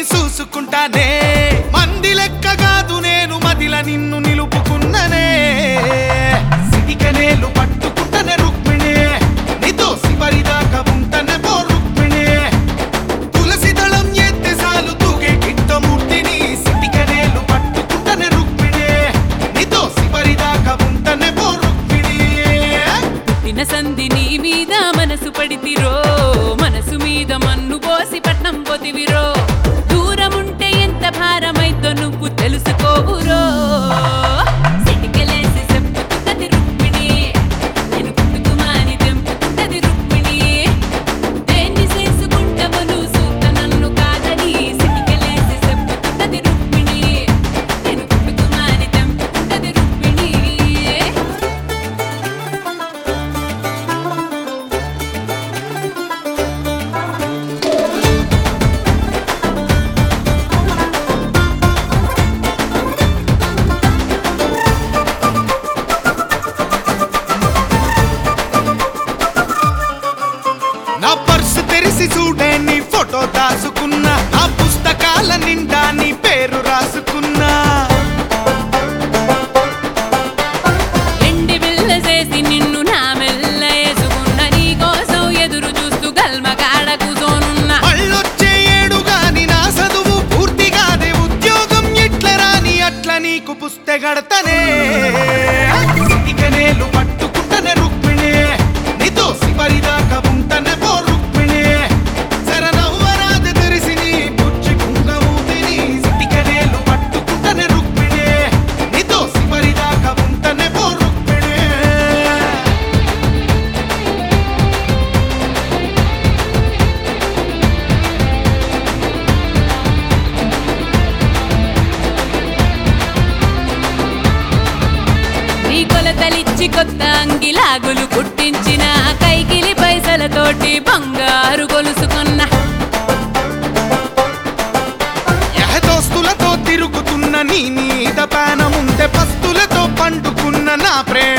చూసుకుంటానే మంది లెక్క కాదు నేను మదిల నిన్ను నిలుపుకున్ననే సిటికనేలు పట్టుకుంటనే రుక్మిణి నీతో శివరిదాకా ఉంటనే పో రుక్మిణి తులసి దళం ఎత్తే సాలు తూగే గిట్టమూర్తిని సిటికనేలు పట్టుకుంటనే రుక్మిణి నీతో శివరిదాకా ఉంటనే పో రుక్మిణి పుట్టిన సంధి నీ మీద మనసు పడితిరో మనసు మీద మన్ను పోసి పట్నం పొదివిరో దూరముంటే ఎంత భారమైతో నువ్వు తెలుసుకోవురో సిటికెలేసి చెప్పుతున్నది రుక్మిణి నేను పుట్టుకుమాని తెంపుతున్నది రుక్మిణి దేన్ని చేసుకుంటావు నువ్వు సూత నన్ను కాదని సిటికెలేసి చెప్పుతున్నది రుక్మిణి నేను పుట్టుకుమాని తెంపుతున్నది రుక్మిణి నా పర్సు తెరిసి చూడే నీ ఫోటో దాసుకున్నా నా పుస్తకాల నిండా నీ పేరు రాసుకున్నా ఎండి బిల్ల చేసి నిన్ను నా మెల్ల వేసుకున్న నీ కోసం ఎదురు చూస్తూ గల్మ కాడ కూసోనున్నా మళ్ళొచ్చే ఏడు గాని నా చదువు పూర్తిగానే ఉద్యోగం ఎట్ల రాని అట్ల నీకు పుస్తెగడతనే సిటికనేలు పట్టుకుంటనే రుక్మిణి నీతో శివరిదాకా ఉంటనే పో రుక్మిణి శరణవ్వరాజ తెరిసి నీ బుజ్జి కుంగము తిని సిటికనేలు పట్టుకుంటనే రుక్మిణి నీతో శివరిదాకా ఉంటనే పో రుక్మిణి నీ కొలతలిచ్చి కొత్త అంగిలాగులు కుట్టించిన కైకిలి పైసలతోటి బంగారు గొలుసుకున్న యహ దోస్తులతో తిరుగుతున్న నీ మీద పానముందే పస్తులతో పండుకున్న నా ప్రేమ